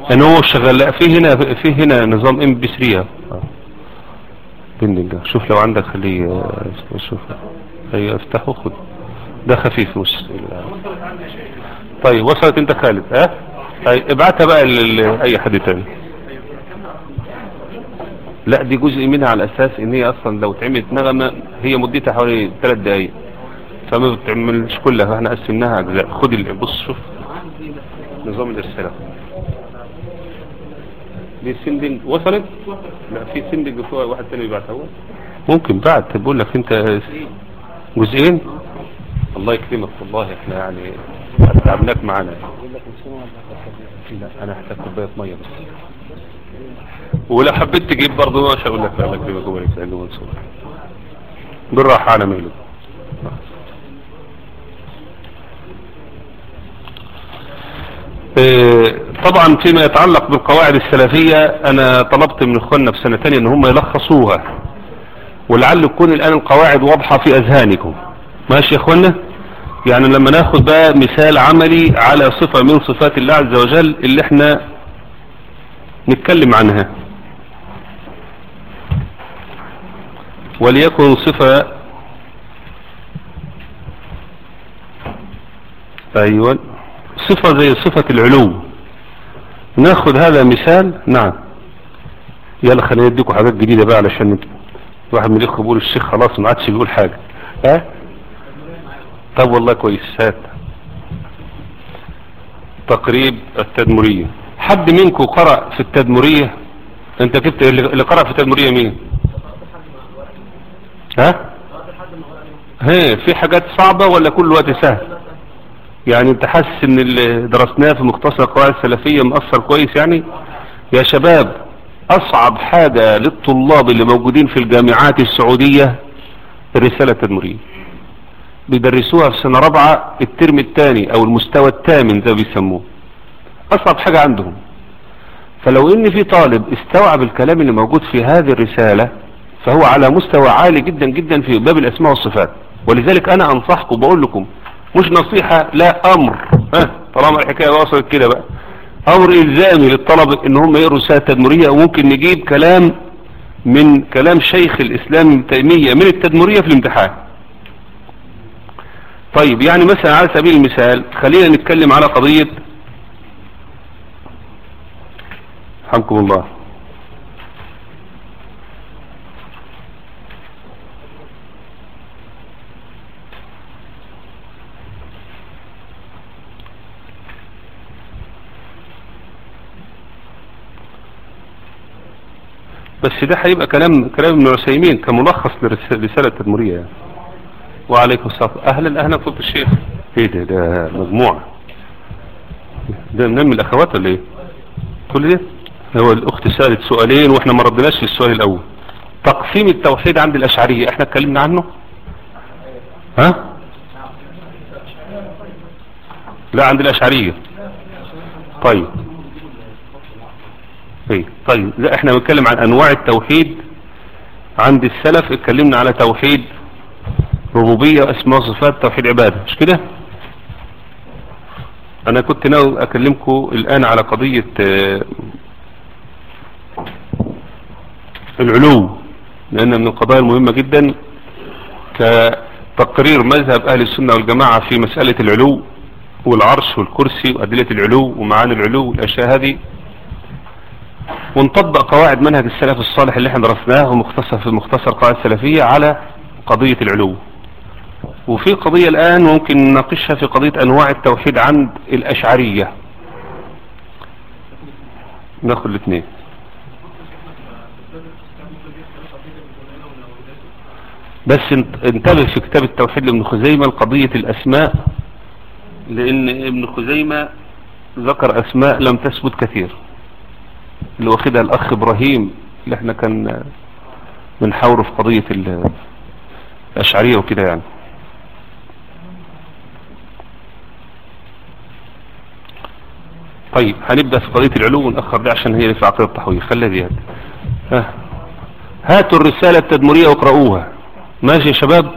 ان هو شغال لا في هنا في هنا نظام ام بي 3 بندنج شوف لو عندك خليه آه، شوف هي افتحه خد ده خفيف مش طيب وصلت انت خالد ها طيب ابعتها بقى لاي حد تاني لا دي جزء منها على اساس ان هي اصلا لو اتعملت نغمة هي مدتها حوالي ثلاث دقايق فما بتعملش كلها فاحنا قسمناها اجزاء خد ال- بص شوف نظام الارسال دي سندنج وصلت لا في سندنج فوق واحد تاني بيبعتها هو ممكن بعد بقول لك انت جزئين الله يكرمك والله احنا يعني تعبناك معانا لا انا هحتاج كوبايه ميه بس ولو حبيت تجيب برضه مش هقول لك لا الله يكرمك ويبارك فيك منصور بالراحه على مهلك إيه، طبعا فيما يتعلق بالقواعد السلفية انا طلبت من اخواننا في سنة تانية ان هم يلخصوها ولعل تكون الان القواعد واضحة في اذهانكم ماشي يا اخوانا يعني لما ناخد بقى مثال عملي على صفة من صفات الله عز وجل اللي احنا نتكلم عنها وليكن صفة ايوه صفة زي صفة العلو ناخد هذا مثال نعم يلا خلينا نديكم حاجات جديدة بقى علشان واحد من الاخوة بيقول الشيخ خلاص ما عادش بيقول حاجة ها طب والله كويس هات تقريب التدمرية حد منكم قرأ في التدمرية انت كنت اللي قرأ في التدمرية مين ها ها في حاجات صعبة ولا كل وقت سهل يعني انت حاسس ان اللي درسناه في مختصر القواعد السلفية مأثر كويس يعني يا شباب اصعب حاجة للطلاب اللي موجودين في الجامعات السعودية الرسالة التدمرية بيدرسوها في سنة رابعة الترم الثاني او المستوى الثامن زي ما بيسموه اصعب حاجة عندهم فلو ان في طالب استوعب الكلام اللي موجود في هذه الرسالة فهو على مستوى عالي جدا جدا في باب الاسماء والصفات ولذلك انا انصحكم بقول لكم مش نصيحة لا امر ها طالما الحكاية وصلت كده بقى امر الزامي للطلبة ان هم يقروا رسالة تدمرية وممكن نجيب كلام من كلام شيخ الاسلام ابن تيمية من التدمرية في الامتحان طيب يعني مثلا على سبيل المثال خلينا نتكلم على قضية حمكم الله بس ده هيبقى كلام كلام ابن عثيمين كملخص للرسالة التدمرية يعني. وعليكم السلام اهلا اهلا فوق الشيخ ايه ده ده مجموعة ده من الاخوات ولا ايه كل ده هو الاخت سألت سؤالين واحنا ما ردناش للسؤال الاول تقسيم التوحيد عند الاشعرية احنا اتكلمنا عنه ها لا عند الاشعرية طيب طيب طيب لا احنا بنتكلم عن انواع التوحيد عند السلف اتكلمنا على توحيد ربوبية واسماء وصفات توحيد عبادة مش كده انا كنت ناوي اكلمكم الان على قضية آه، العلو لان من القضايا المهمة جدا كتقرير مذهب اهل السنة والجماعة في مسألة العلو والعرش والكرسي وادلة العلو ومعاني العلو والاشياء هذه ونطبق قواعد منهج السلف الصالح اللي احنا درسناه ومختصر في مختصر قواعد السلفية على قضية العلو وفي قضية الآن ممكن نناقشها في قضية أنواع التوحيد عند الأشعرية ناخد الاثنين بس انت- انتبه في كتاب التوحيد لابن خزيمة لقضية الأسماء لأن ابن خزيمة ذكر أسماء لم تثبت كثير اللي واخدها الأخ إبراهيم اللي احنا كان بنحاوره في قضية ال- الأشعرية وكده يعني طيب هنبدأ في قضية العلو ونأخر دي عشان هي اللي في عقيدة التحويل خليها دي هات. ها. هاتوا الرسالة التدمرية واقرأوها ماشي يا شباب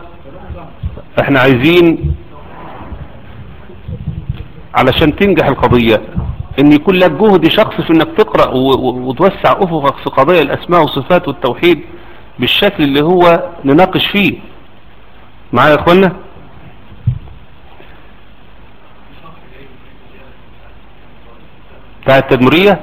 احنا عايزين علشان تنجح القضية ان يكون لك جهد شخص في انك تقرأ وتوسع افقك في قضايا الاسماء والصفات والتوحيد بالشكل اللي هو نناقش فيه معايا يا اخوانا بتاع التدمرية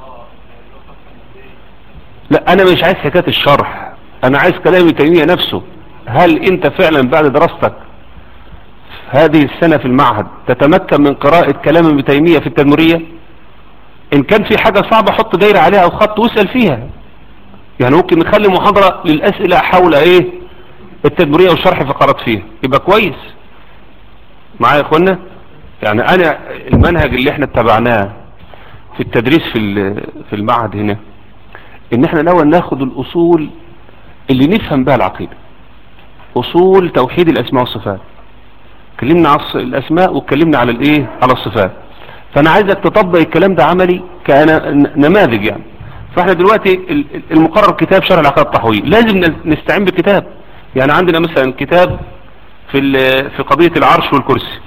لا انا مش عايز حكاية الشرح انا عايز كلام تيمية نفسه هل انت فعلا بعد دراستك هذه السنة في المعهد تتمكن من قراءة كلام ابن تيمية في التدمرية ان كان في حاجة صعبة حط دايرة عليها او خط واسأل فيها يعني ممكن نخلي محاضرة للأسئلة حول ايه التدمرية والشرح فقرات فيها يبقى كويس معايا يا اخوانا يعني انا المنهج اللي احنا اتبعناه في التدريس في في المعهد هنا ان احنا الاول ناخد الاصول اللي نفهم بها العقيدة اصول توحيد الاسماء والصفات اتكلمنا على الاسماء واتكلمنا على الايه على الصفات فانا عايزك تطبق الكلام ده عملي كنماذج يعني فاحنا دلوقتي المقرر كتاب شرح العقيده الطحوي لازم نستعين بكتاب يعني عندنا مثلا كتاب في في قضيه العرش والكرسي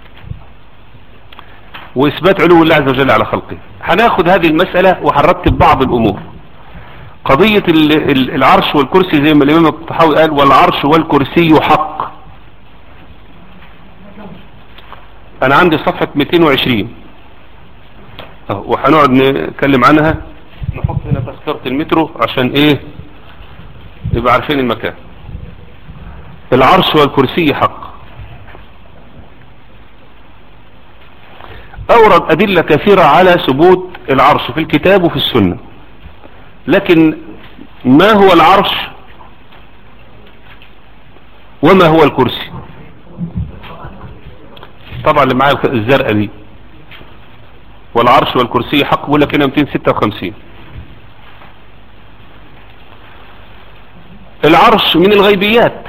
واثبات علو الله عز وجل على خلقه هناخد هذه المسألة وهنرتب بعض الامور قضية العرش والكرسي زي ما الامام الطحاوي قال والعرش والكرسي حق انا عندي صفحة 220 وهنقعد نتكلم عنها نحط هنا تذكرة المترو عشان ايه يبقى عارفين المكان العرش والكرسي حق اورد ادلة كثيرة على ثبوت العرش في الكتاب وفي السنة لكن ما هو العرش وما هو الكرسي طبعا اللي معايا الزرقاء دي والعرش والكرسي حق بقول لك هنا 256 العرش من الغيبيات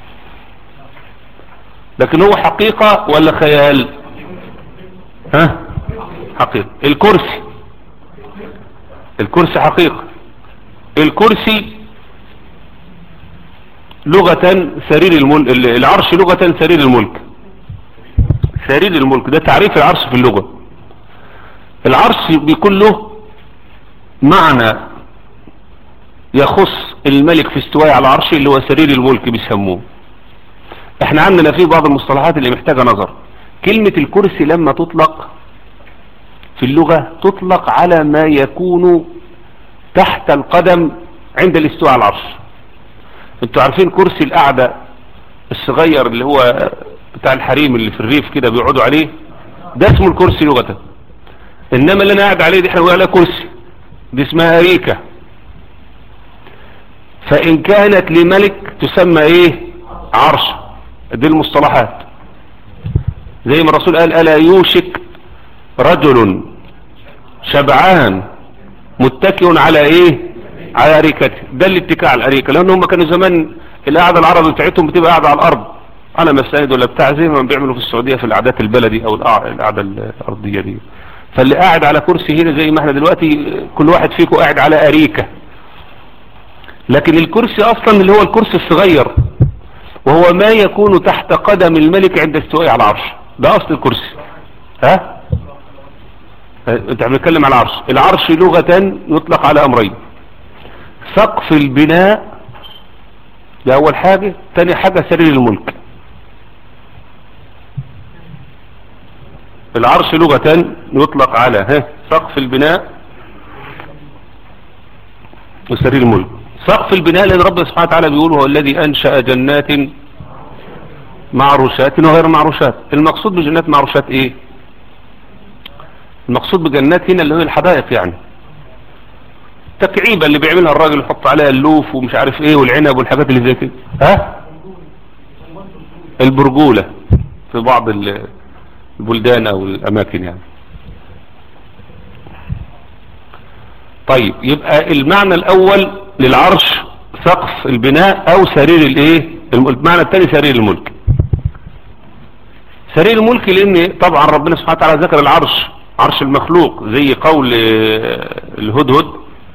لكن هو حقيقة ولا خيال ها حقيقة الكرسي الكرسي حقيقة الكرسي لغة سرير الملك العرش لغة سرير الملك سرير الملك ده تعريف العرش في اللغة العرش بيكون له معنى يخص الملك في استواء على عرشه اللي هو سرير الملك بيسموه احنا عندنا في بعض المصطلحات اللي محتاجة نظر كلمة الكرسي لما تطلق في اللغة تطلق على ما يكون تحت القدم عند الاستواء على العرش انتوا عارفين كرسي القعدة الصغير اللي هو بتاع الحريم اللي في الريف كده بيقعدوا عليه ده اسمه الكرسي لغة انما اللي انا قاعد عليه دي احنا بنقول عليها كرسي دي اسمها اريكة فان كانت لملك تسمى ايه عرش دي المصطلحات زي ما الرسول قال ألا يوشك رجل شبعان متكئ على ايه على اريكته ده الاتكاء على الاريكه لان هم كانوا زمان القعده العربي بتاعتهم بتبقى قاعده على الارض على مساند ولا بتاع زي ما بيعملوا في السعوديه في العادات البلدي او القعده الارضيه دي فاللي قاعد على كرسي هنا زي ما احنا دلوقتي كل واحد فيكم قاعد على اريكه لكن الكرسي اصلا اللي هو الكرسي الصغير وهو ما يكون تحت قدم الملك عند استوائه على العرش ده اصل الكرسي ها انت بنتكلم على العرش العرش لغة يطلق على امرين سقف البناء ده اول حاجة تاني حاجة سرير الملك العرش لغة يطلق على ها سقف البناء وسرير الملك سقف البناء لان ربنا سبحانه وتعالى بيقول هو الذي انشأ جنات معروشات وغير معروشات المقصود بجنات معروشات ايه المقصود بجنات هنا اللي هي الحدائق يعني تكعيبة اللي بيعملها الراجل يحط عليها اللوف ومش عارف ايه والعنب والحاجات اللي زي كده ها البرجولة في بعض البلدان او الاماكن يعني طيب يبقى المعنى الاول للعرش سقف البناء او سرير الايه المعنى الثاني سرير الملك سرير الملك لان طبعا ربنا سبحانه وتعالى ذكر العرش عرش المخلوق زي قول الهدهد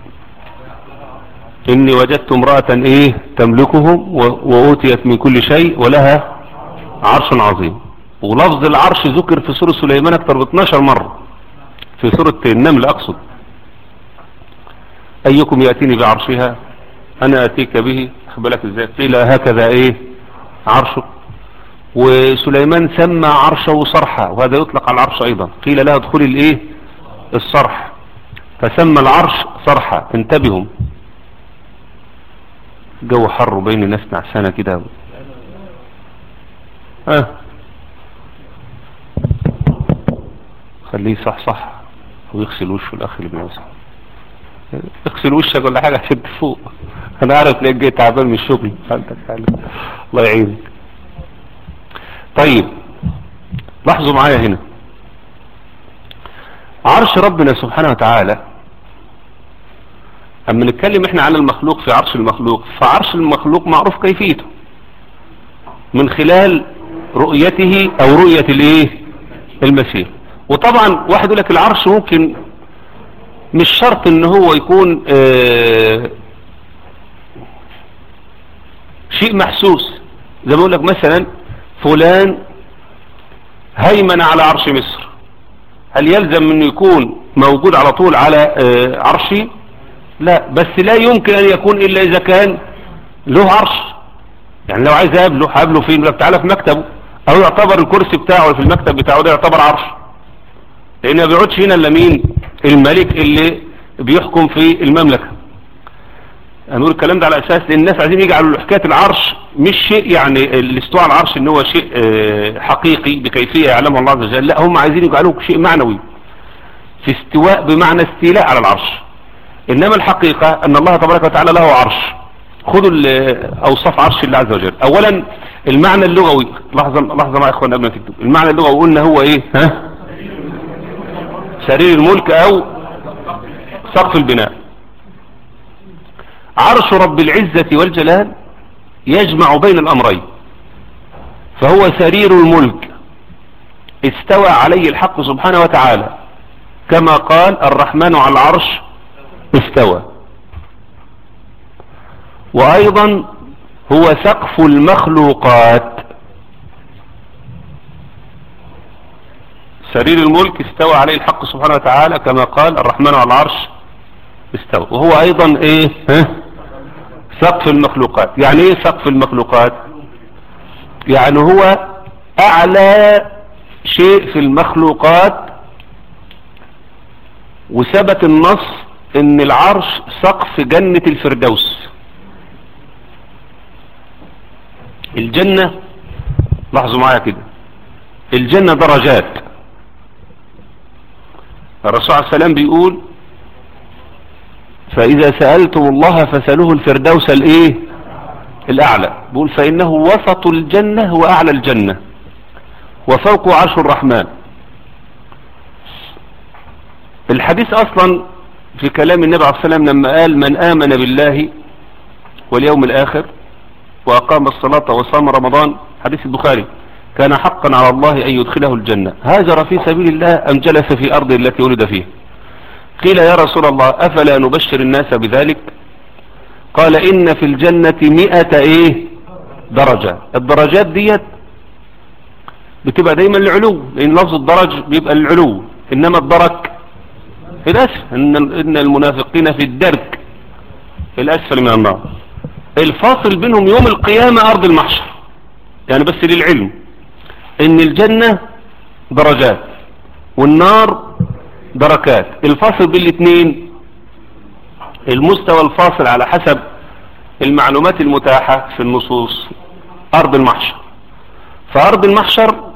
اني وجدت امرأة ايه تملكهم واوتيت من كل شيء ولها عرش عظيم ولفظ العرش ذكر في سورة سليمان اكتر ب 12 مرة في سورة النمل أقصد أيكم يأتيني بعرشها أنا أتيك به بالك إزاي قيل هكذا إيه عرشه وسليمان سمى عرشه صرحا وهذا يطلق على العرش أيضا قيل لها ادخلي الإيه الصرح فسمى العرش صرحا انتبهوا جو حر بين الناس نعسانة كده اه خليه صح صح ويغسل وشه الاخ اللي بيوسع اغسل وشك ولا حاجة عشان تفوق انا عارف ليه جاي تعبان من الشغل الله يعينك طيب لاحظوا معايا هنا عرش ربنا سبحانه وتعالى اما نتكلم احنا عن المخلوق في عرش المخلوق فعرش المخلوق معروف كيفيته من خلال رؤيته او رؤية الايه المسيح وطبعا واحد يقول لك العرش ممكن مش شرط ان هو يكون اه شيء محسوس زي ما اقول لك مثلا فلان هيمن على عرش مصر هل يلزم انه يكون موجود على طول على اه عرشي لا بس لا يمكن ان يكون الا اذا كان له عرش يعني لو عايز اقابله هقابله فين لك تعالى في مكتبه او يعتبر الكرسي بتاعه في المكتب بتاعه ده يعتبر عرش لان ما بيقعدش هنا الا مين الملك اللي بيحكم في المملكة هنقول الكلام ده على اساس لان الناس عايزين يجعلوا حكاية العرش مش شيء يعني الاستواء على العرش ان هو شيء حقيقي بكيفية يعلمها الله عز وجل لا هم عايزين يجعلوه شيء معنوي في استواء بمعنى استيلاء على العرش انما الحقيقة ان الله تبارك وتعالى له عرش خذوا اوصاف عرش الله عز وجل اولا المعنى اللغوي لحظة لحظة مع اخوان قبل ما تكتب المعنى اللغوي قلنا هو ايه ها سرير الملك او سقف البناء عرش رب العزة والجلال يجمع بين الامرين فهو سرير الملك استوى عليه الحق سبحانه وتعالى كما قال الرحمن على العرش استوى وايضا هو سقف المخلوقات سرير الملك استوى عليه الحق سبحانه وتعالى كما قال الرحمن على العرش استوى وهو ايضا ايه ها سقف المخلوقات يعني ايه سقف المخلوقات يعني هو اعلى شيء في المخلوقات وثبت النص ان العرش سقف جنة الفردوس الجنة لاحظوا معايا كده الجنة درجات الرسول عليه السلام بيقول فإذا سألتم الله فسألوه الفردوس الايه الأعلى بيقول فإنه وسط الجنة وأعلى الجنة وفوق عرش الرحمن الحديث أصلا في كلام النبي عليه السلام لما قال من آمن بالله واليوم الآخر وأقام الصلاة وصام رمضان حديث البخاري كان حقا على الله أن يدخله الجنة هاجر في سبيل الله أم جلس في أرض التي ولد فيها قيل يا رسول الله أفلا نبشر الناس بذلك قال إن في الجنة مئة إيه درجة الدرجات ديت بتبقى دايما العلو لأن لفظ الدرج بيبقى العلو إنما الدرك في الأسفل إن, إن المنافقين في الدرك في الأسفل من النار الفاصل بينهم يوم القيامة أرض المحشر يعني بس للعلم ان الجنة درجات والنار دركات الفاصل بين الاثنين المستوى الفاصل على حسب المعلومات المتاحة في النصوص ارض المحشر فارض المحشر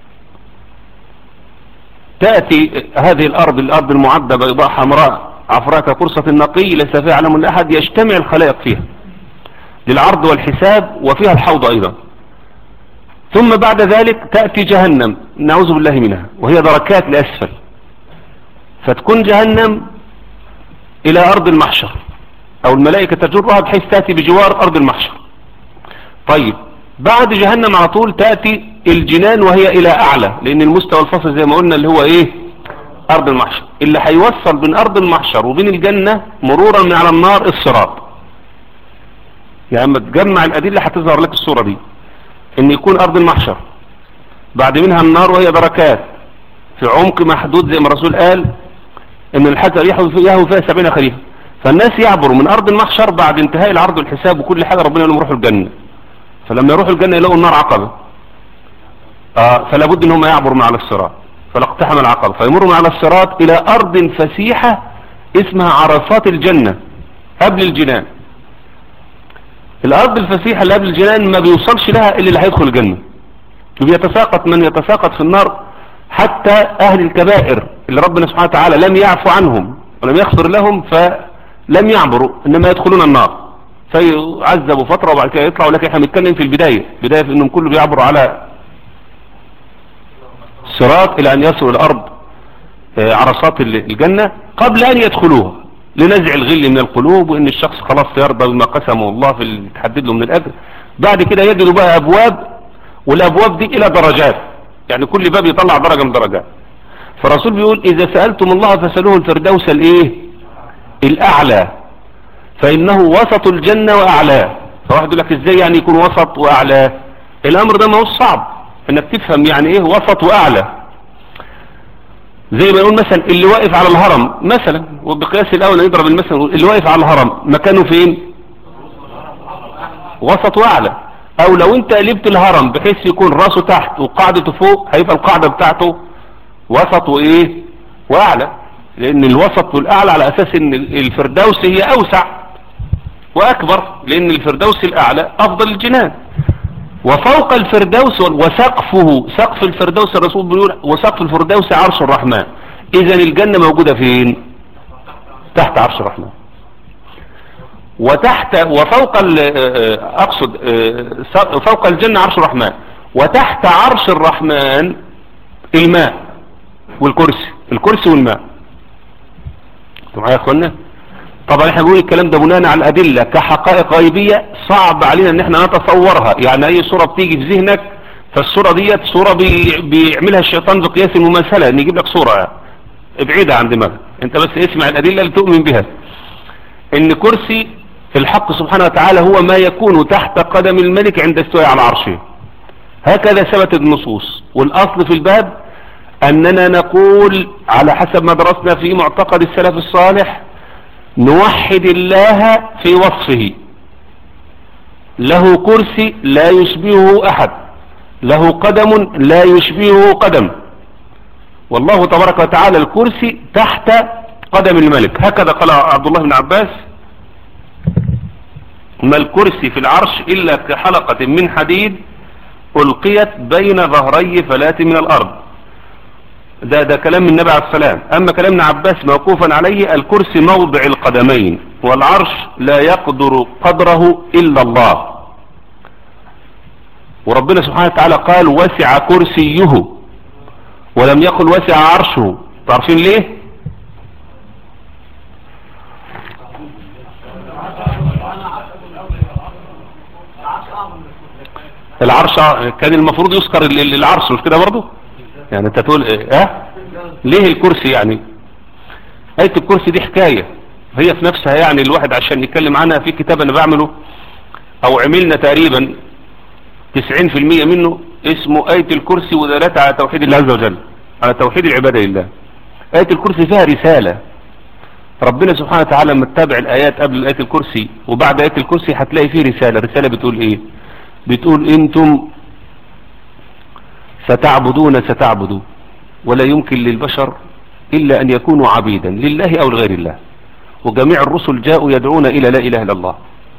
تأتي هذه الارض الارض المعدة بيضاء حمراء عفراء كقرصة النقي ليس فيها علم لأحد يجتمع الخلائق فيها للعرض والحساب وفيها الحوض ايضا ثم بعد ذلك تأتي جهنم نعوذ بالله منها وهي دركات لأسفل فتكون جهنم إلى أرض المحشر أو الملائكة تجرها بحيث تأتي بجوار أرض المحشر طيب بعد جهنم على طول تأتي الجنان وهي إلى أعلى لأن المستوى الفصل زي ما قلنا اللي هو إيه أرض المحشر اللي هيوصل بين أرض المحشر وبين الجنة مرورا من على النار الصراط يعني اما تجمع الأدلة هتظهر لك الصورة دي ان يكون ارض المحشر بعد منها النار وهي دركات في عمق محدود زي ما الرسول قال ان الحجر يهو فيها سبعين خليفة فالناس يعبروا من ارض المحشر بعد انتهاء العرض والحساب وكل حاجة ربنا يقول لهم روحوا الجنة فلما يروحوا الجنة يلاقوا النار عقبة آه فلا بد انهم يعبروا من على الصراط فلاقتحم العقبة فيمروا من على الصراط الى ارض فسيحة اسمها عرفات الجنة قبل الجنان الارض الفسيحة اللي قبل الجنان ما بيوصلش لها الا اللي هيدخل الجنة وبيتساقط من يتساقط في النار حتى اهل الكبائر اللي ربنا سبحانه وتعالى لم يعفو عنهم ولم يغفر لهم فلم يعبروا انما يدخلون النار فيعذبوا فترة وبعد كده يطلعوا لكن احنا بنتكلم في البداية بداية في انهم كله بيعبروا على الصراط الى ان يصلوا الارض عرصات الجنة قبل ان يدخلوها لنزع الغل من القلوب وان الشخص خلاص يرضى بما قسمه الله في اللي تحدد له من الاجر بعد كده يجدوا بقى ابواب والابواب دي الى درجات يعني كل باب يطلع درجة من درجات فالرسول بيقول اذا سألتم الله فسألوه الفردوس الايه الاعلى فانه وسط الجنة واعلاه فواحد يقول لك ازاي يعني يكون وسط واعلاه الامر ده ما هو صعب انك تفهم يعني ايه وسط واعلى زي ما نقول مثلا اللي واقف على الهرم مثلا وبقياس الاول نضرب المثل اللي واقف على الهرم مكانه فين وسط واعلى او لو انت قلبت الهرم بحيث يكون راسه تحت وقاعدته فوق هيبقى القاعدة بتاعته وسط وايه واعلى لان الوسط والاعلى على اساس ان الفردوس هي اوسع واكبر لان الفردوس الاعلى افضل الجنان وفوق الفردوس وسقفه سقف الفردوس الرسول بيقول وسقف الفردوس عرش الرحمن اذا الجنة موجودة فين تحت عرش الرحمن وتحت وفوق اقصد فوق الجنة عرش الرحمن وتحت عرش الرحمن الماء والكرسي الكرسي والماء انتوا معايا يا اخوانا طبعا احنا بنقول الكلام ده بناء على الادله كحقائق غيبيه صعب علينا ان احنا نتصورها يعني اي صوره بتيجي في ذهنك فالصوره ديت صوره بي بيعملها الشيطان بقياس المماثله ان يجيب لك صوره ابعدها عن دماغك انت بس اسمع الادله اللي تؤمن بها ان كرسي الحق سبحانه وتعالى هو ما يكون تحت قدم الملك عند استواء على عرشه هكذا ثبتت النصوص والاصل في الباب اننا نقول على حسب ما درسنا في معتقد السلف الصالح نوحد الله في وصفه له كرسي لا يشبهه احد له قدم لا يشبهه قدم والله تبارك وتعالى الكرسي تحت قدم الملك هكذا قال عبد الله بن عباس ما الكرسي في العرش إلا كحلقة من حديد ألقيت بين ظهري فلاة من الأرض ده ده كلام من النبي عليه السلام أما كلام ابن عباس موقوفا عليه الكرسي موضع القدمين والعرش لا يقدر قدره إلا الله وربنا سبحانه وتعالى قال وسع كرسيه ولم يقل وسع عرشه تعرفين ليه العرش كان المفروض يذكر العرش مش كده برضه يعني انت تقول ايه اه ليه الكرسي يعني ايه الكرسي دي حكاية هي في نفسها يعني الواحد عشان يتكلم عنها في كتاب انا بعمله او عملنا تقريبا 90% منه اسمه آية الكرسي ودلالتها على توحيد الله عز وجل على توحيد العبادة لله آية الكرسي فيها رسالة ربنا سبحانه وتعالى لما تتابع الآيات قبل آية الكرسي وبعد آية الكرسي هتلاقي فيه رسالة رسالة بتقول ايه بتقول انتم ستعبدون ستعبدوا ولا يمكن للبشر إلا أن يكونوا عبيدا لله أو لغير الله وجميع الرسل جاءوا يدعون إلى لا إله إلا الله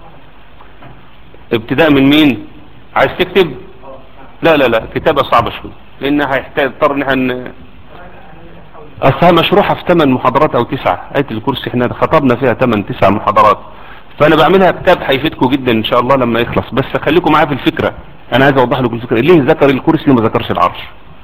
ابتداء من مين عايز تكتب لا لا لا كتابة صعبة شوي لأنها هيحتاج اضطر ان احنا أصلها مشروحة في ثمان محاضرات أو تسعة آية الكرسي احنا خطبنا فيها ثمان تسع محاضرات فأنا بعملها كتاب هيفيدكم جدا إن شاء الله لما يخلص بس خليكم معايا في الفكرة أنا عايز أوضح لكم الفكرة ليه ذكر الكرسي وما ذكرش العرش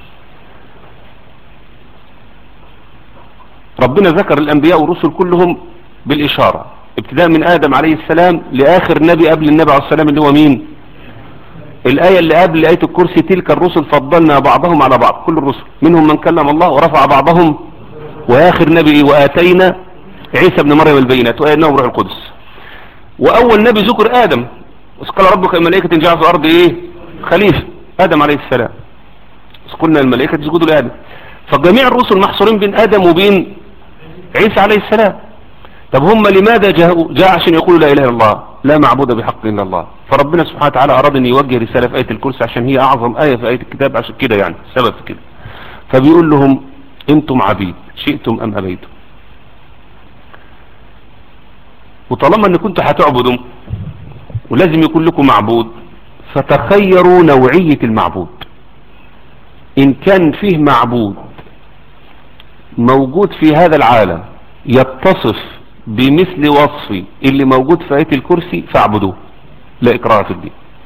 ربنا ذكر الأنبياء والرسل كلهم بالإشارة ابتداء من آدم عليه السلام لآخر نبي قبل النبي عليه السلام اللي هو مين الآية اللي قبل آية الكرسي تلك الرسل فضلنا بعضهم على بعض كل الرسل منهم من كلم الله ورفع بعضهم وآخر نبي وآتينا عيسى بن مريم البينات وآينا وروح القدس وأول نبي ذكر آدم إذ قال ربك الملائكة جعل في الأرض إيه خليفة آدم عليه السلام إذ قلنا الملائكة تسجدوا لآدم فجميع الرسل محصورين بين آدم وبين عيسى عليه السلام طب هم لماذا جاءوا جاء عشان يقولوا لا اله الا الله لا معبود بحق الا الله فربنا سبحانه وتعالى اراد ان يوجه رسالة في آية الكرسي عشان هي اعظم آية في آية الكتاب عشان كده يعني السبب في كده فبيقول لهم انتم عبيد شئتم ام ابيتم وطالما ان كنتوا هتعبدوا ولازم يكون لكم معبود فتخيروا نوعية المعبود ان كان فيه معبود موجود في هذا العالم يتصف بمثل وصفي اللي موجود في آية الكرسي فاعبدوه لا إكراه في الدين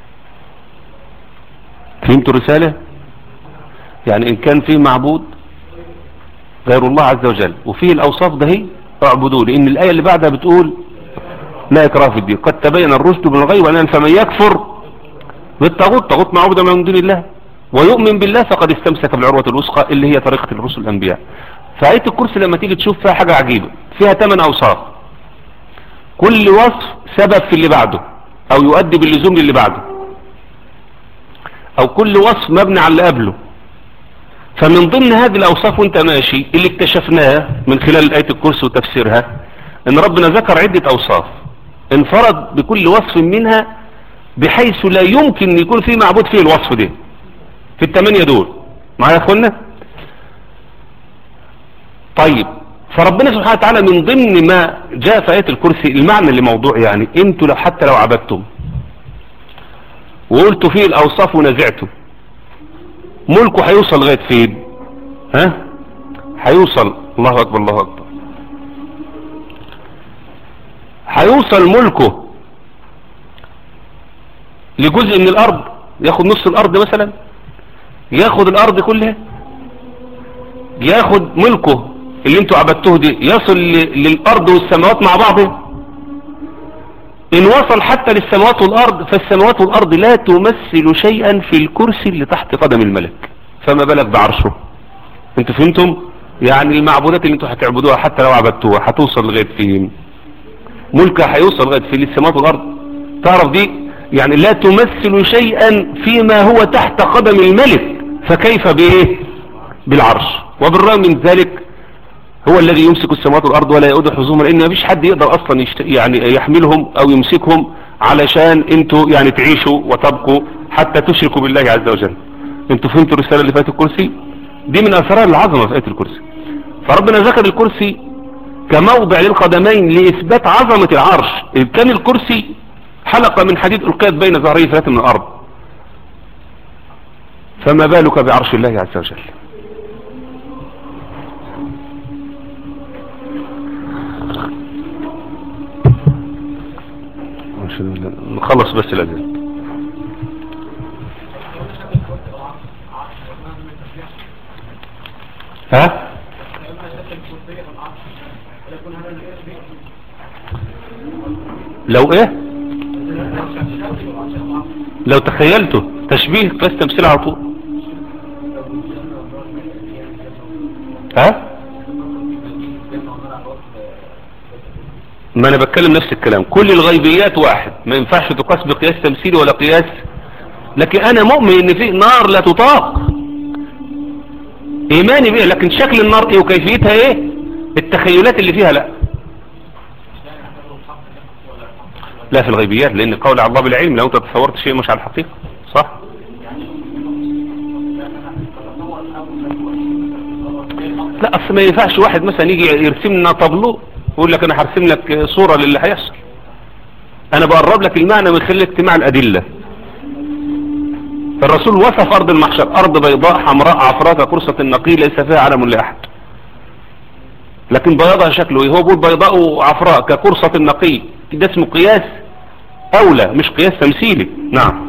فهمتوا الرسالة يعني إن كان فيه معبود غير الله عز وجل وفيه الأوصاف ده هي اعبدوه لأن الآية اللي بعدها بتقول لا إكراه في الدين قد تبين الرشد من الغي وأن فمن يكفر بالطاغوت طاغوت معبود من دون الله ويؤمن بالله فقد استمسك بالعروة الوثقى اللي هي طريقة الرسل الأنبياء فآية الكرسي لما تيجي تشوف فيها حاجة عجيبة فيها ثمان أوصاف كل وصف سبب في اللي بعده أو يؤدي باللزوم للي بعده أو كل وصف مبني على اللي قبله فمن ضمن هذه الأوصاف وانت ماشي اللي اكتشفناها من خلال آية الكرسي وتفسيرها ان ربنا ذكر عدة أوصاف انفرد بكل وصف منها بحيث لا يمكن يكون في معبود فيه الوصف ده في الثمانية دول معايا يا اخوانا طيب فربنا سبحانه وتعالى من ضمن ما جاء في آية الكرسي المعنى لموضوع يعني انتوا لو حتى لو عبدتم وقلتوا فيه الأوصاف ونزعتوا ملكه هيوصل لغاية فين ها هيوصل الله أكبر الله أكبر هيوصل ملكه لجزء من الأرض ياخد نص الأرض مثلا ياخد الأرض كلها ياخد ملكه اللي انتوا عبدتوه دي يصل للأرض والسماوات مع بعض إن وصل حتى للسماوات والأرض فالسماوات والأرض لا تمثل شيئا في الكرسي اللي تحت قدم الملك فما بالك بعرشه انتوا فهمتم يعني المعبودات اللي انتوا هتعبدوها حتى لو عبدتوها هتوصل لغاية فين ملكها هيوصل لغاية فين للسماوات والأرض تعرف دي يعني لا تمثل شيئا فيما هو تحت قدم الملك فكيف بايه بالعرش وبالرغم من ذلك هو الذي يمسك السماوات والأرض ولا يؤد حزوما لأن مفيش حد يقدر أصلا يشت... يعني يحملهم أو يمسكهم علشان انتوا يعني تعيشوا وتبقوا حتى تشركوا بالله عز وجل انتوا فهمتوا الرسالة اللي فاتت الكرسي دي من أسرار العظمة في آية الكرسي فربنا ذكر الكرسي كموضع للقدمين لإثبات عظمة العرش إذ كان الكرسي حلقة من حديد ألقيت بين ظهري ثلاثة من الأرض فما بالك بعرش الله عز وجل نخلص بس الأذان ها لو ايه لو تخيلته تشبيه بس تمثيل على طول ها ما انا بتكلم نفس الكلام كل الغيبيات واحد ما ينفعش تقاس بقياس تمثيلي ولا قياس لكن انا مؤمن ان في نار لا تطاق ايماني بيها لكن شكل النار ايه وكيفيتها ايه التخيلات اللي فيها لا لا في الغيبيات لان قول على الله بالعلم لو انت تصورت شيء مش على الحقيقة صح لا اصل ما ينفعش واحد مثلا يجي يرسم لنا طابلو يقول لك انا هرسم لك صورة للي هيحصل انا بقرب لك المعنى من خلال اجتماع الادلة الرسول وصف ارض المحشر ارض بيضاء حمراء عفراء كقرصة النقي ليس فيها علم لاحد لكن بياضها شكله ايه هو بيقول بيضاء وعفراء كقرصة النقي ده اسمه قياس اولى مش قياس تمثيلي نعم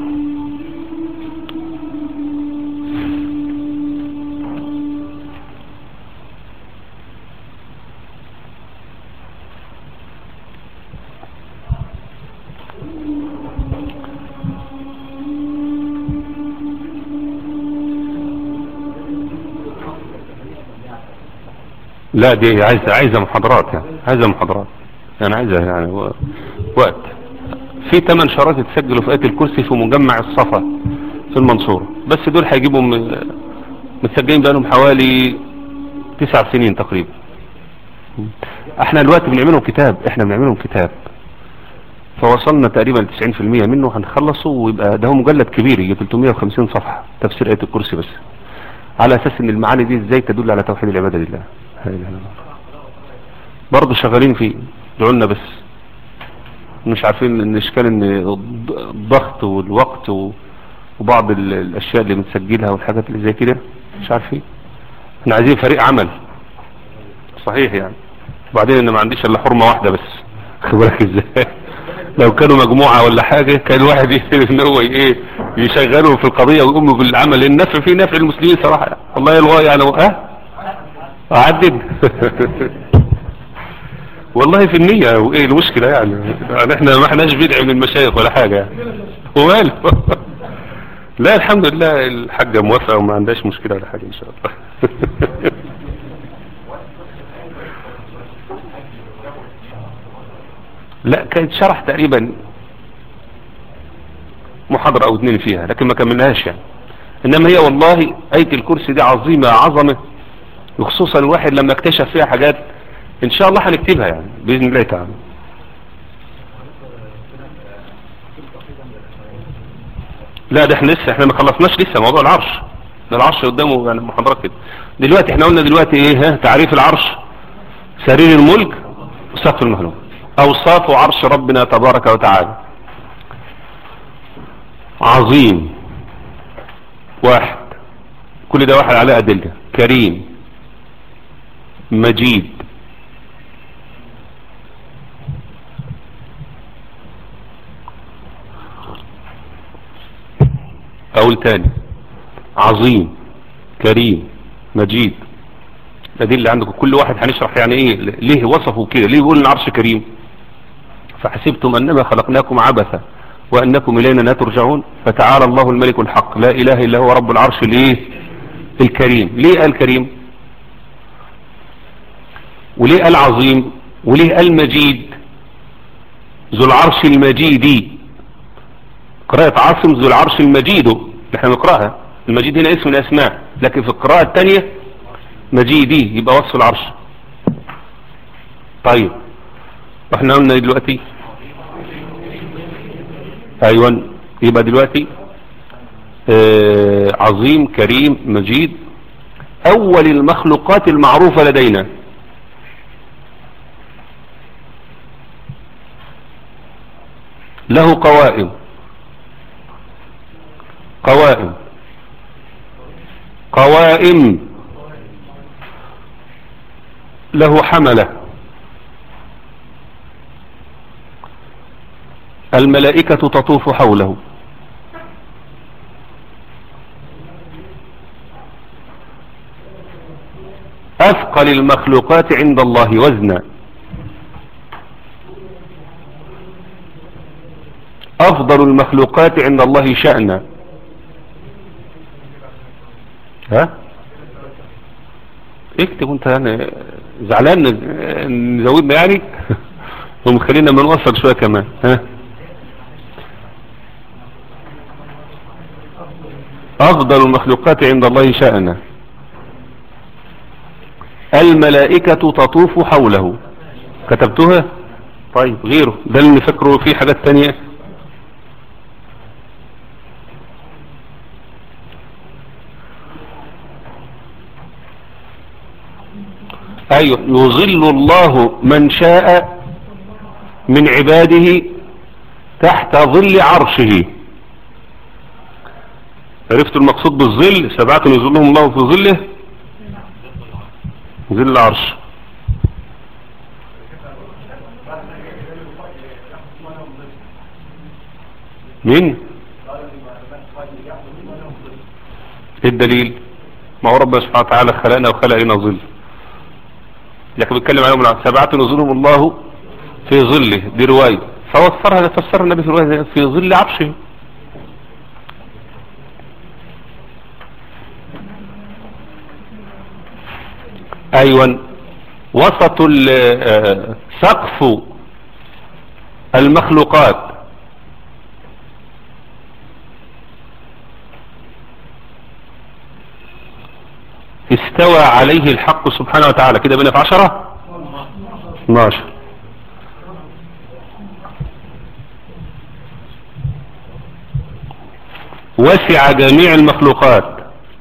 لا دي عايزة عايزة محاضرات يعني عايزة محاضرات يعني عايزة يعني وقت في ثمان شارات اتسجلوا في آية الكرسي في مجمع الصفا في المنصورة بس دول هيجيبوا متسجلين بقالهم حوالي تسع سنين تقريبا احنا دلوقتي بنعملهم كتاب احنا بنعملهم كتاب فوصلنا تقريبا 90% منه هنخلصه ويبقى ده هو مجلد كبير يجي 350 صفحة تفسير آية الكرسي بس على اساس ان المعاني دي ازاي تدل على توحيد العبادة لله لا إله إلا الله. برضه شغالين فيه ادعوا لنا بس مش عارفين ان اشكال ان الضغط والوقت و- وبعض ال- الاشياء اللي بنسجلها والحاجات اللي زي كده مش عارفين احنا عايزين فريق عمل صحيح يعني وبعدين انا ما عنديش الا حرمة واحدة بس خد بالك ازاي لو كانوا مجموعة ولا حاجة كان الواحد يقدر ان هو ايه يشغلهم في القضية ويقوموا بالعمل النفع في نفع المسلمين صراحة الله يلغى يعني اه اعدد والله في النية وايه المشكلة يعني, يعني احنا ما احناش بدع من المشايخ ولا حاجة يعني وماله لا الحمد لله الحاجة موافقة وما عندهاش مشكلة ولا حاجة ان شاء الله لا كانت شرح تقريبا محاضرة او اتنين فيها لكن ما كملناهاش يعني انما هي والله اية الكرسي دي عظيمة عظمة وخصوصا الواحد لما اكتشف فيها حاجات ان شاء الله هنكتبها يعني باذن الله تعالى لا ده احنا لسه احنا ما خلصناش لسه موضوع العرش ده العرش قدامه يعني محاضرات كده دلوقتي احنا قلنا دلوقتي ايه ها تعريف العرش سرير الملك وسقف المخلوق اوصاف عرش ربنا تبارك وتعالى عظيم واحد كل ده واحد عليه ادله كريم مجيد اقول تاني عظيم كريم مجيد الادله عندكم كل واحد هنشرح يعني ايه ليه وصفه كده ليه يقول العرش كريم فحسبتم انما خلقناكم عبثا وانكم الينا لا ترجعون فتعالى الله الملك الحق لا اله الا هو رب العرش الايه الكريم ليه قال كريم وليه قال عظيم وليه قال مجيد ذو العرش المجيد قراءة عاصم ذو العرش المجيد احنا نقرأها المجيد هنا اسم من الاسماء لكن في القراءة الثانية مجيدي يبقى وصف العرش طيب احنا قلنا دلوقتي ايوه يبقى دلوقتي آه عظيم كريم مجيد اول المخلوقات المعروفة لدينا له قوائم قوائم قوائم له حملة الملائكة تطوف حوله أثقل المخلوقات عند الله وزنا أفضل المخلوقات عند الله شأنا ها اكتب انت يعني زعلان نزودنا يعني ومخلينا ما نوصل شوية كمان ها افضل المخلوقات عند الله شأنا الملائكة تطوف حوله كتبتها طيب غيره ده اللي فكره في حاجات تانية ايوه يظل الله من شاء من عباده تحت ظل عرشه عرفت المقصود بالظل سبعة يظلهم الله في ظله ظل العرش مين ايه الدليل ما هو ربنا سبحانه وتعالى خلقنا وخلق لنا ظل لكن بيتكلم عليهم سبعة نزلهم الله في ظله دي رواية فوفرها فسر النبي في الرواية في ظل عرشه ايوه وسط سقف المخلوقات استوى عليه الحق سبحانه وتعالى كده بنا في عشرة 12 وسع جميع المخلوقات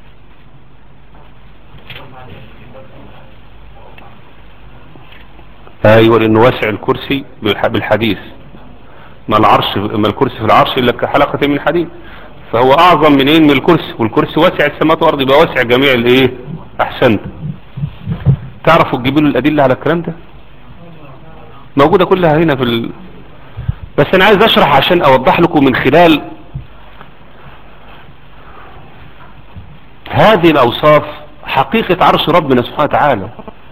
ايوه لانه وسع الكرسي بالح- بالحديث ما العرش ما الكرسي في العرش الا كحلقة من حديد فهو اعظم من ايه من الكرسي والكرسي واسع السماوات والارض يبقى واسع جميع الايه احسنت تعرفوا تجيبوا له الادله على الكلام ده موجوده كلها هنا في ال... بس انا عايز اشرح عشان اوضح لكم من خلال هذه الاوصاف حقيقة عرش ربنا سبحانه وتعالى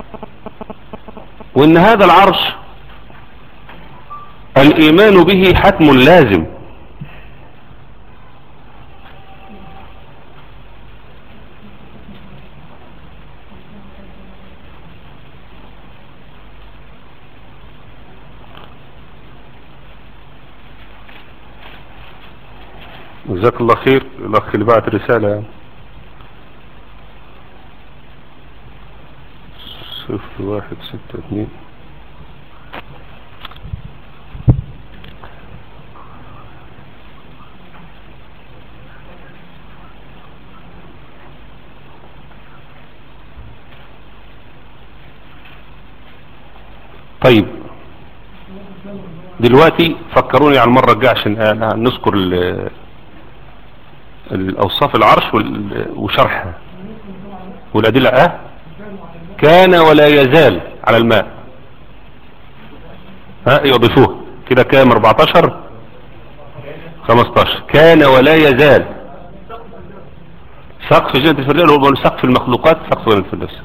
وان هذا العرش الايمان به حتم لازم جزاك الله خير الاخ اللي بعت رسالة صفر واحد ستة اتنين طيب دلوقتي فكروني على المرة الجاية عشان أنا نذكر ال- الأوصاف العرش وال- وشرحها والأدلة أه كان ولا يزال على الماء ها يضيفوه كده كام 14 15 كان ولا يزال سقف جنة الفردوس هو سقف المخلوقات سقف جنة الفردوس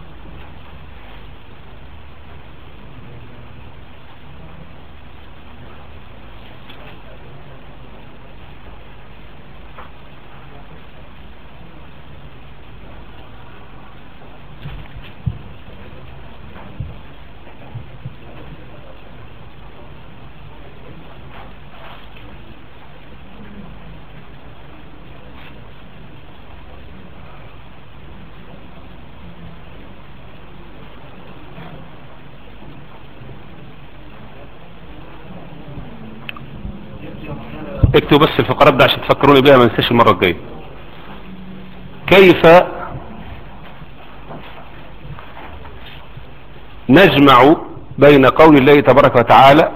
اكتبوا بس الفقرات ده عشان تفكروني بيها ما انساش المرة الجاية كيف نجمع بين قول الله تبارك وتعالى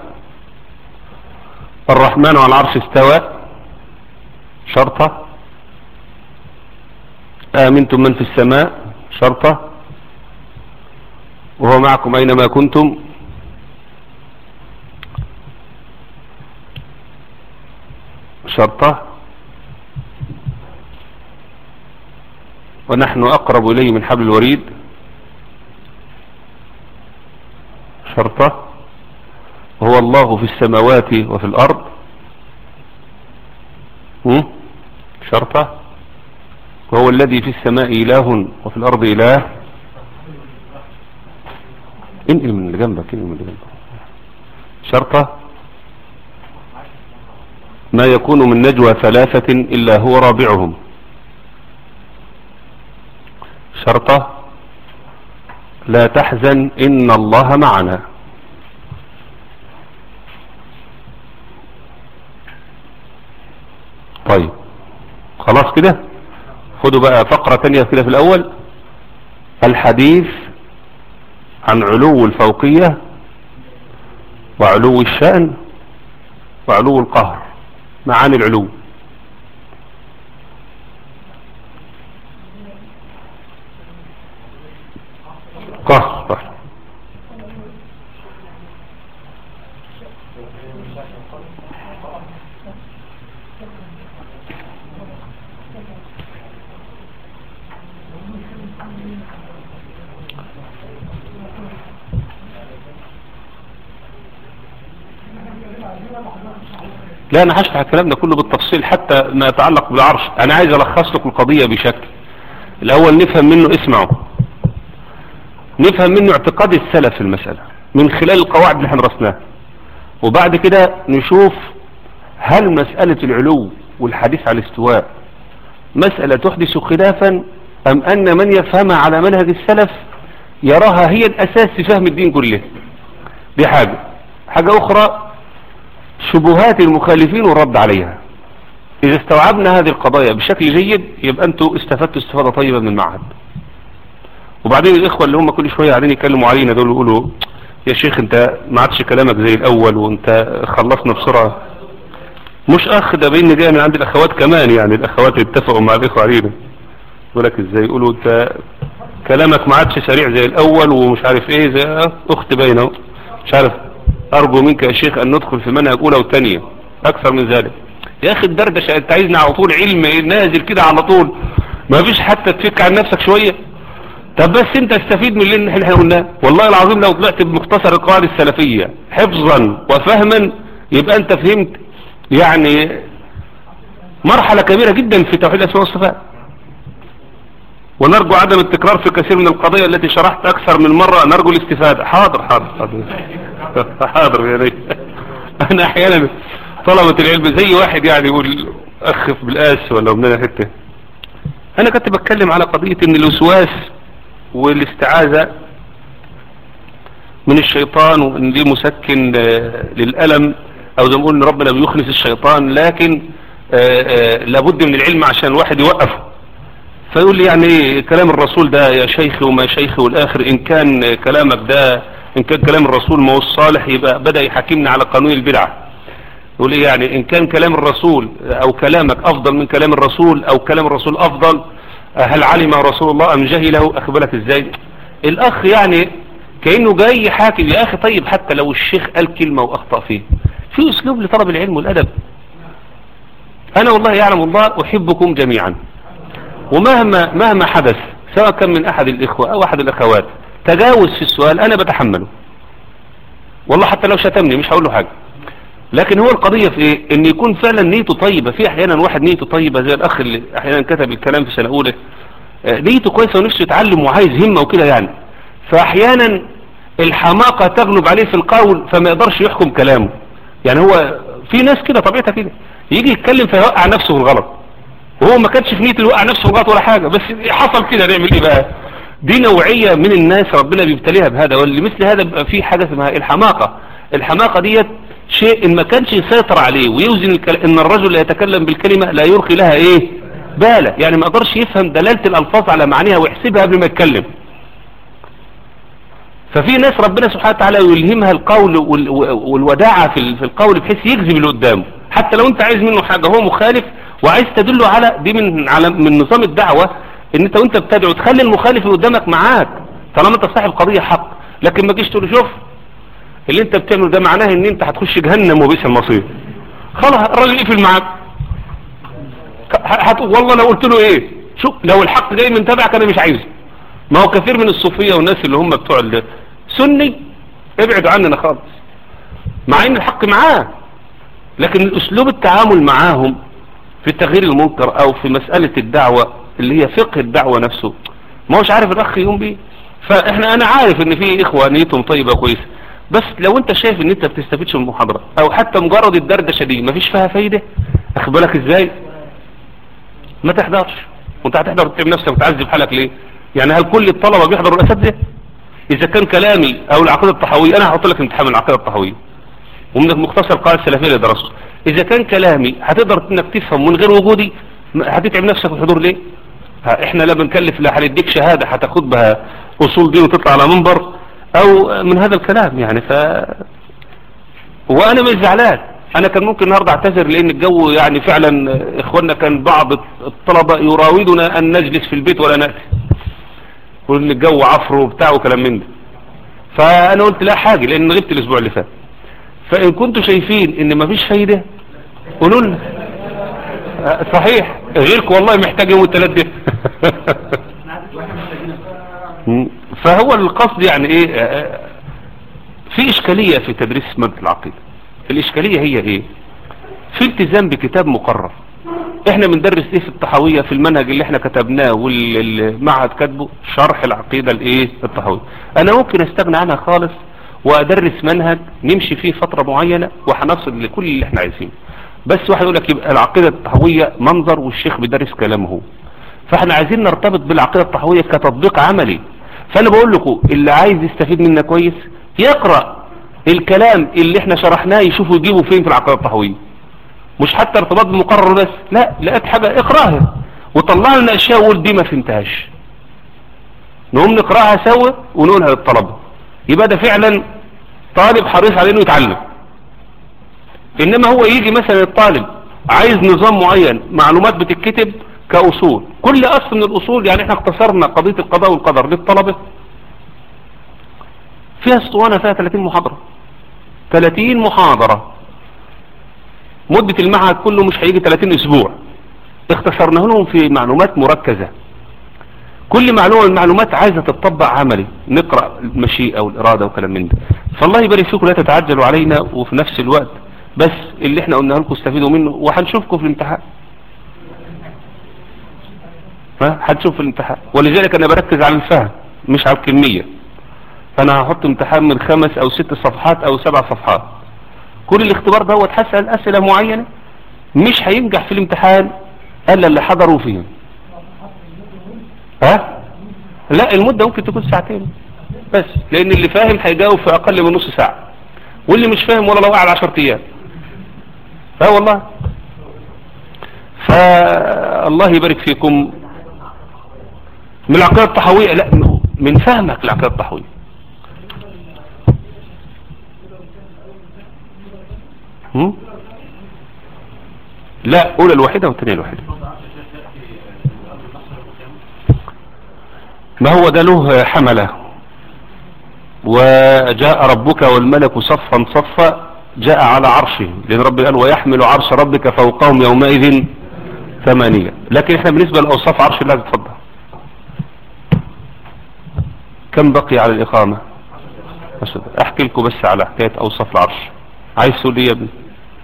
الرحمن على العرش استوى شرطة آمنتم من في السماء شرطة وهو معكم أينما كنتم شرطة ونحن أقرب إليه من حبل الوريد شرطة هو الله في السماوات وفي الأرض هم؟ شرطة وهو الذي في السماء إله وفي الأرض إله انقل من اللي جنبك انقل من اللي جنبك شرطة ما يكون من نجوى ثلاثة إلا هو رابعهم شرطة لا تحزن إن الله معنا طيب خلاص كده خدوا بقى فقرة تانية كده في الأول الحديث عن علو الفوقية وعلو الشأن وعلو القهر معاني العلو قهر قهر لا انا هشرح الكلام ده كله بالتفصيل حتى ما يتعلق بالعرش انا عايز الخص لكم القضية بشكل الاول نفهم منه اسمعوا نفهم منه اعتقاد السلف في المسألة من خلال القواعد اللي احنا درسناها وبعد كده نشوف هل مسألة العلو والحديث على الاستواء مسألة تحدث خلافا ام ان من يفهمها على منهج السلف يراها هي الاساس في فهم الدين كله دي حاجة حاجة اخرى شبهات المخالفين والرد عليها اذا استوعبنا هذه القضايا بشكل جيد يبقى انتوا استفدتوا استفادة طيبة من المعهد وبعدين الاخوة اللي هم كل شوية قاعدين يكلموا علينا دول يقولوا يا شيخ انت ما عادش كلامك زي الاول وانت خلصنا بسرعة مش اخ ده بين جاي من عند الاخوات كمان يعني الاخوات اتفقوا مع الاخوة علينا يقول لك ازاي يقولوا انت كلامك ما عادش سريع زي الاول ومش عارف ايه زي اخت باينه مش عارف ارجو منك يا شيخ ان ندخل في منهج اولى وثانيه اكثر من ذلك يا اخي الدردشه انت عايزنا على طول علم نازل كده على طول ما فيش حتى تفك عن نفسك شويه طب بس انت استفيد من اللي احنا قلناه والله العظيم لو طلعت بمختصر القواعد السلفيه حفظا وفهما يبقى انت فهمت يعني مرحله كبيره جدا في توحيد الاسماء والصفات ونرجو عدم التكرار في كثير من القضايا التي شرحت أكثر من مرة نرجو الاستفادة حاضر حاضر حاضر حاضر يا ريت أنا أحيانا طلبة العلم زي واحد يعني يقول أخف بالآس ولا من حتة أنا كنت بتكلم على قضية إن الوسواس والاستعاذة من الشيطان وإن دي مسكن للألم أو زي ما قلنا ربنا بيخلص الشيطان لكن لابد من العلم عشان الواحد يوقفه فيقول لي يعني ايه كلام الرسول ده يا شيخي وما شيخي والاخر ان كان كلامك ده ان كان كلام الرسول ما هو الصالح يبقى بدأ يحاكمنا على قانون البدعة يقول لي يعني ان كان كلام الرسول او كلامك افضل من كلام الرسول او كلام الرسول افضل هل علم رسول الله ام جهله اخبرك ازاي الاخ يعني كأنه جاي حاكم يا اخي طيب حتى لو الشيخ قال كلمة واخطأ فيه في اسلوب لطلب العلم والادب انا والله يعلم الله احبكم جميعا ومهما مهما حدث سواء كان من احد الاخوة او احد الاخوات تجاوز في السؤال انا بتحمله والله حتى لو شتمني مش هقول له حاجة لكن هو القضية في ايه ان يكون فعلا نيته طيبة في احيانا واحد نيته طيبة زي الاخ اللي احيانا كتب الكلام في سنة اولى نيته كويسة ونفسه يتعلم وعايز همة وكده يعني فاحيانا الحماقة تغلب عليه في القول فما يقدرش يحكم كلامه يعني هو في ناس كده طبيعتها كده يجي يتكلم فيوقع نفسه في الغلط وهو ما كانش في نيته يوقع نفسه في الغلط ولا حاجة بس حصل كده نعمل ايه بقى دي نوعية من الناس ربنا بيبتليها بهذا واللي مثل هذا بيبقى فيه حاجة اسمها الحماقة الحماقة ديت شيء ان ما كانش يسيطر عليه ويوزن الكل... ان الرجل لا يتكلم بالكلمة لا يرخي لها ايه بالة يعني ما قدرش يفهم دلالة الالفاظ على معانيها ويحسبها قبل ما يتكلم ففي ناس ربنا سبحانه وتعالى يلهمها القول وال... والوداعة في في القول بحيث يجذب اللي قدامه حتى لو انت عايز منه حاجة هو مخالف وعايز تدله على دي من على من نظام الدعوة ان انت وانت بتدعو تخلي المخالف اللي قدامك معاك طالما انت صاحب قضية حق لكن ما تجيش تقول شوف اللي انت بتعمله ده معناه ان انت هتخش جهنم وبئس المصير خلاص الراجل يقفل معاك هت... والله لو قلت له ايه شوف لو الحق جاي من تبعك انا مش عايزه ما هو كثير من الصوفية والناس اللي هم بتوع السني ابعدوا عننا خالص مع ان الحق معاه لكن اسلوب التعامل معاهم في تغيير المنكر او في مسألة الدعوة اللي هي فقه الدعوة نفسه ما هوش عارف الاخ يقوم بيه فاحنا انا عارف ان في اخوة نيتهم طيبة كويسة بس لو انت شايف ان انت بتستفيدش من المحاضرة او حتى مجرد الدردشة دي مفيش فيها فايدة اخبرك ازاي ما تحضرش وانت هتحضر وتتعب نفسك وتعذب حالك ليه يعني هل كل الطلبة بيحضروا الاساتذة اذا كان كلامي او العقيدة الطحوية انا هحط لك امتحان من العقيدة الطحوية ومن مختصر القاعدة السلفية اللي درسته اذا كان كلامي هتقدر انك تفهم من غير وجودي هتتعب نفسك في الحضور ليه احنا لا بنكلف لا هنديك شهادة هتاخد بها اصول دين وتطلع على منبر او من هذا الكلام يعني ف وانا مش زعلان انا كان ممكن النهارده اعتذر لان الجو يعني فعلا اخواننا كان بعض الطلبة يراودنا ان نجلس في البيت ولا نأتي وان الجو عفر وبتاع وكلام من ده فانا قلت لا حاجة لان غبت الاسبوع اللي فات فان كنتوا شايفين ان مفيش فايدة قولوا لنا صحيح غيرك والله محتاج يوم الثلاث ده فهو القصد يعني ايه في اشكالية في تدريس مادة العقيدة الاشكالية هي ايه في التزام بكتاب مقرر احنا بندرس ايه في الطحاوية في المنهج اللي احنا كتبناه والمعهد كاتبه شرح العقيدة الايه الطحاوية انا ممكن استغنى عنها خالص وادرس منهج نمشي فيه فترة معينة وهنصل لكل اللي احنا عايزينه بس واحد يقول لك يبقى العقيدة الطحوية منظر والشيخ بيدرس كلامه هو فاحنا عايزين نرتبط بالعقيدة الطحوية كتطبيق عملي فانا بقول لكم اللي عايز يستفيد منا كويس يقرأ الكلام اللي احنا شرحناه يشوفوا يجيبوا فين في العقيدة الطحوية مش حتى ارتباط بالمقرر بس لا لقيت حاجة اقراها وطلع لنا اشياء وقول دي ما فهمتهاش نقوم نقراها سوا ونقولها للطلبة يبقى ده فعلا طالب حريص على انه يتعلم انما هو يجي مثلا الطالب عايز نظام معين معلومات بتتكتب كأصول كل أصل من الأصول يعني احنا اختصرنا قضية القضاء والقدر للطلبة فيها اسطوانة فيها 30 محاضرة 30 محاضرة مدة المعهد كله مش هيجي 30 اسبوع اختصرنا لهم في معلومات مركزة كل معلومة من المعلومات عايزة تطبق عملي نقرأ المشيئة والإرادة وكلام من ده فالله يبارك فيكم لا تتعجلوا علينا وفي نفس الوقت بس اللي احنا قلنا لكم استفيدوا منه وهنشوفكم في الامتحان ها هتشوف في الامتحان ولذلك انا بركز على الفهم مش على الكمية فانا هحط امتحان من خمس او ست صفحات او سبع صفحات كل الاختبار ده هو تحسن اسئلة معينة مش هينجح في الامتحان الا اللي حضروا فيه ها لا المدة ممكن تكون ساعتين بس لان اللي فاهم هيجاوب في اقل من نص ساعة واللي مش فاهم ولا لو قاعد 10 ايام اه والله فالله يبارك فيكم من العقيدة الطحوية لا من فهمك العقيدة الطحوية هم؟ لا أولى الوحيدة والثانية الوحيدة ما هو ده له حملة وجاء ربك والملك صفا صفا جاء على عرشه لأن رب قال ويحمل عرش ربك فوقهم يومئذ ثمانية لكن احنا بالنسبة لأوصاف عرش الله تفضل كم بقي على الإقامة احكي لكم بس على حكاية أوصاف العرش عايز تقول لي يا ابني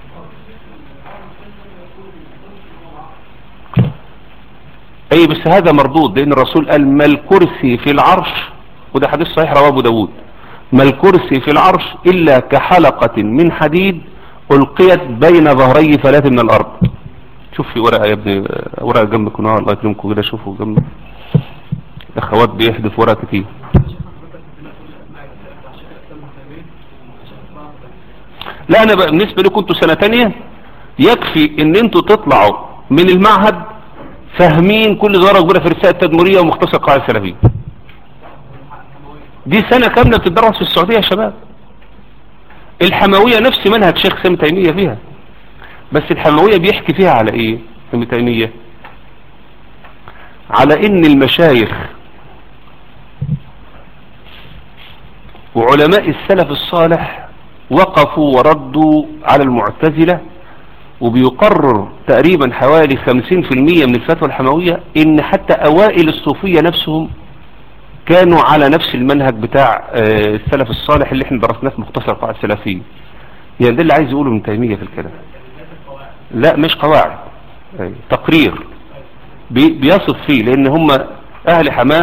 اي بس هذا مردود لان الرسول قال ما الكرسي في العرش وده حديث صحيح رواه ابو داود ما الكرسي في العرش الا كحلقة من حديد القيت بين ظهري ثلاث من الارض شوف في ورقة يا ابني ورقة جنبك هنا الله يكرمكم كده شوفوا جنب الاخوات بيحدث ورقة كتير لا انا بقى بالنسبة لكم انتوا سنة تانية يكفي ان انتوا تطلعوا من المعهد فاهمين كل ظاهرة كبيرة في الرسالة التدمرية ومختصر قاعدة السلفية دي سنة كاملة بتدرس في السعودية يا شباب الحموية نفس منهج شيخ سامي تيمية فيها بس الحموية بيحكي فيها على ايه سامي تيمية على ان المشايخ وعلماء السلف الصالح وقفوا وردوا على المعتزلة وبيقرر تقريبا حوالي 50% من الفتوى الحموية ان حتى اوائل الصوفية نفسهم كانوا على نفس المنهج بتاع السلف الصالح اللي احنا درسناه في مختصر قواعد السلفية يعني ده اللي عايز يقوله من تيمية في الكلام لا مش قواعد تقرير بي بيصف فيه لان هم اهل حماه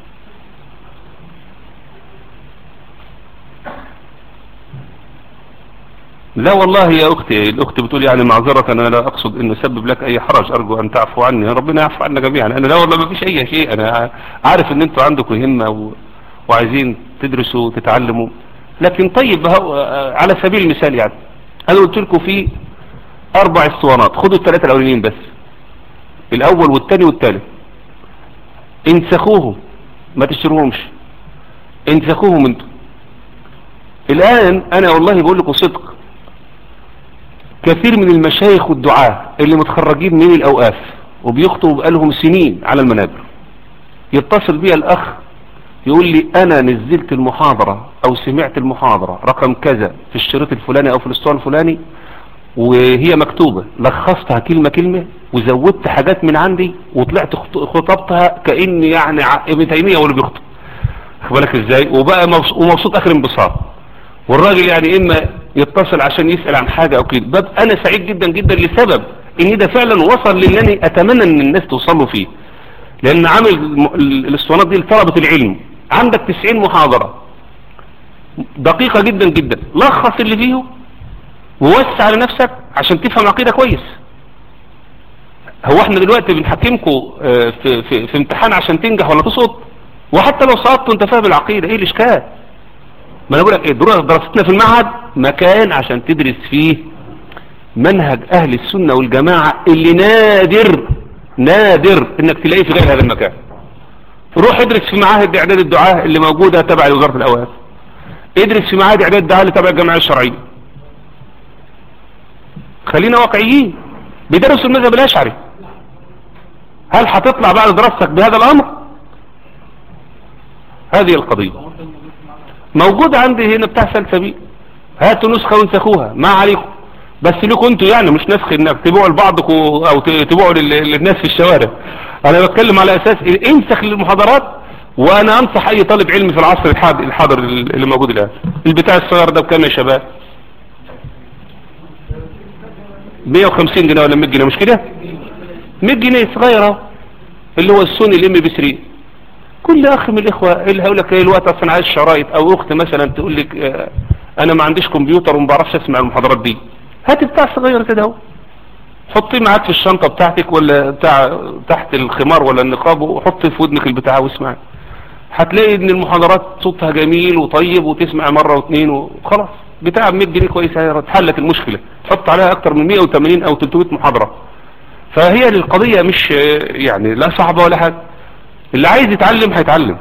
لا والله يا اختي الاخت بتقول يعني معذرة انا لا اقصد ان اسبب لك اي حرج ارجو ان تعفو عني ربنا يعفو عنا جميعا انا لا والله ما فيش اي شيء انا عارف ان انتوا عندكم همة و... وعايزين تدرسوا وتتعلموا لكن طيب على سبيل المثال يعني انا قلت لكم في اربع اسطوانات خدوا الثلاثة الاولين بس الاول والثاني والثالث انسخوهم ما تشتروهمش انسخوهم انتوا الان انا والله بقول لكم صدق كثير من المشايخ والدعاة اللي متخرجين من الاوقاف وبيخطبوا بقالهم سنين على المنابر يتصل بي الاخ يقول لي انا نزلت المحاضرة او سمعت المحاضرة رقم كذا في الشريط الفلاني او في الاسطوانة الفلاني وهي مكتوبة لخصتها كلمة كلمة وزودت حاجات من عندي وطلعت خطبتها كأن يعني ابن تيمية ولا بيخطب بالك ازاي وبقى ومبسوط اخر انبساط والراجل يعني اما يتصل عشان يسأل عن حاجة او كده ببقى انا سعيد جدا جدا لسبب ان ده فعلا وصل للي اتمنى ان الناس توصلوا فيه لان عامل الاسطوانات دي لطلبة العلم عندك 90 محاضرة دقيقة جدا جدا لخص اللي فيه ووسع على نفسك عشان تفهم العقيدة كويس هو احنا دلوقتي بنحكمكم في, في, في امتحان عشان تنجح ولا تسقط وحتى لو سقطت انت فاهم العقيدة ايه الاشكال ما انا بقول لك ايه دراسة دراستنا في المعهد مكان عشان تدرس فيه منهج اهل السنة والجماعة اللي نادر نادر انك تلاقيه في غير هذا المكان روح ادرس في معاهد اعداد الدعاة اللي موجودة تبع وزارة الاوقاف ادرس في معاهد اعداد الدعاة اللي تبع الجمعية الشرعية خلينا واقعيين بيدرسوا المذهب الاشعري هل هتطلع بعد دراستك بهذا الامر هذه القضية موجودة عندي هنا بتاع سلسبيل هاتوا نسخة وانسخوها ما عليكم بس لكم انتوا يعني مش نسخ انك تبيعوا لبعضكم او تبيعوا للناس في الشوارع انا بتكلم على اساس انسخ للمحاضرات وانا انصح اي طالب علم في العصر الحاضر اللي موجود الان البتاع الصغير ده بكام يا شباب 150 جنيه ولا 100 جنيه مش كده 100 جنيه صغيرة اللي هو السوني الام بي 3 كل اخ من الاخوة اللي هقول لك الوقت اصلا عايز شرايط او اخت مثلا تقول لك اه انا ما عنديش كمبيوتر وما بعرفش اسمع المحاضرات دي هات بتاع صغير كده اهو حطيه معاك في الشنطة بتاعتك ولا بتاع تحت الخمار ولا النقاب وحطي في ودنك البتاع واسمع هتلاقي ان المحاضرات صوتها جميل وطيب وتسمع مرة واثنين وخلاص بتاع 100 جنيه كويسة اتحلت المشكلة تحط عليها اكتر من 180 او 300 محاضرة فهي القضية مش يعني لا صعبة ولا حاجة اللي عايز يتعلم هيتعلم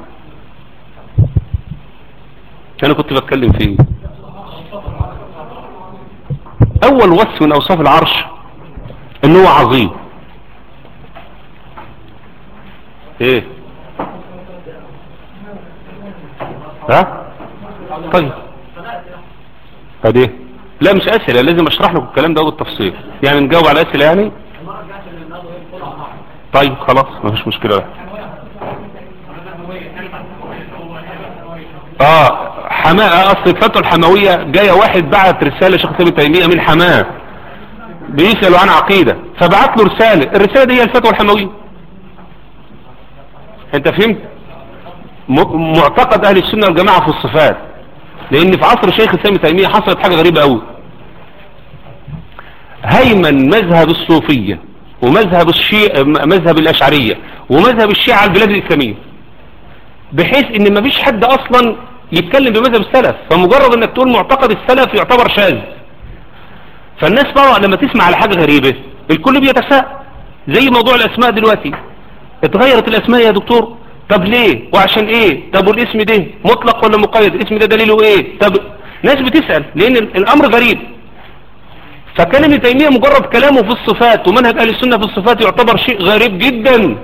انا كنت بتكلم في ايه اول وصف من اوصاف العرش ان هو عظيم ايه ها طيب هدي لا مش اسئله لازم اشرح لكم الكلام ده بالتفصيل يعني نجاوب على اسئله يعني طيب خلاص ما فيش مشكله اه حماة اصل الفتوى الحموية جاية واحد بعت رسالة شيخ ابن تيمية من حماة بيسألوا عن عقيدة فبعت له رسالة الرسالة دي هي الفتوى الحموية انت فهمت معتقد اهل السنة والجماعة في الصفات لان في عصر شيخ ابن تيمية حصلت حاجة غريبة قوي هيمن مذهب الصوفية ومذهب الشيء مذهب الاشعرية ومذهب الشيعة على البلاد الاسلامية بحيث ان مفيش حد اصلا يتكلم بمذهب السلف فمجرد انك تقول معتقد السلف يعتبر شاذ فالناس بقى لما تسمع على حاجة غريبة الكل بيتساءل زي موضوع الاسماء دلوقتي اتغيرت الاسماء يا دكتور طب ليه وعشان ايه طب والاسم ده مطلق ولا مقيد الاسم ده دليله ايه طب ناس بتسأل لان الامر غريب فكان ابن تيمية مجرد كلامه في الصفات ومنهج اهل السنة في الصفات يعتبر شيء غريب جدا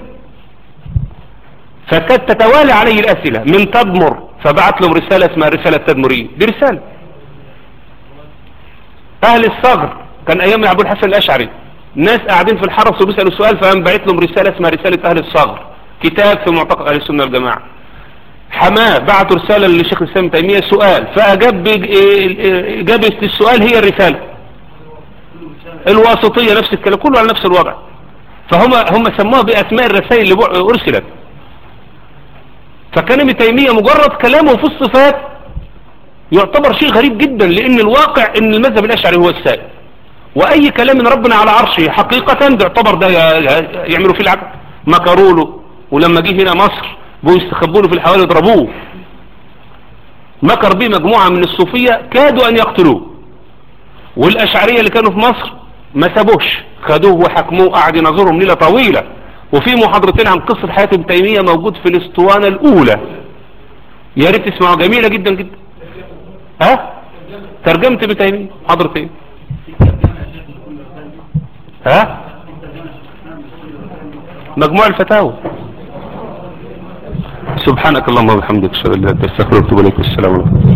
فكانت تتوالى عليه الاسئلة من تدمر فبعت لهم رسالة اسمها رسالة تدمرية دي رسالة اهل الصغر كان ايام ابو الحسن الاشعري ناس قاعدين في الحرس وبيسألوا سؤال فقام بعت لهم رسالة اسمها رسالة اهل الصغر كتاب في معتقد اهل السنة والجماعة حماه بعتوا رسالة للشيخ الاسلام تيمية سؤال فاجاب اجابة السؤال هي الرسالة الواسطية نفس الكلام كله على نفس الوضع فهم هم سموها باسماء الرسائل اللي ارسلت فكان ابن تيمية مجرد كلامه في الصفات يعتبر شيء غريب جدا لان الواقع ان المذهب الاشعري هو السائد واي كلام من ربنا على عرشه حقيقة ده يعتبر ده يعملوا فيه العقل مكروا له ولما جه هنا مصر بقوا يستخبوا له في الحوالي يضربوه مكر به مجموعة من الصوفية كادوا ان يقتلوه والاشعرية اللي كانوا في مصر ما سابوش خدوه وحكموه قعد ينظرهم ليلة طويلة وفي محاضرتين عن قصة حياة ابن تيمية موجود في الاسطوانة الاولى يا ريت تسمعوا جميلة جدا جدا ها ترجمة ابن تيمية محاضرتين ها مجموع الفتاوى سبحانك اللهم وبحمدك اشهد ان لا اله الا انت استغفرك واتوب اليك السلام عليكم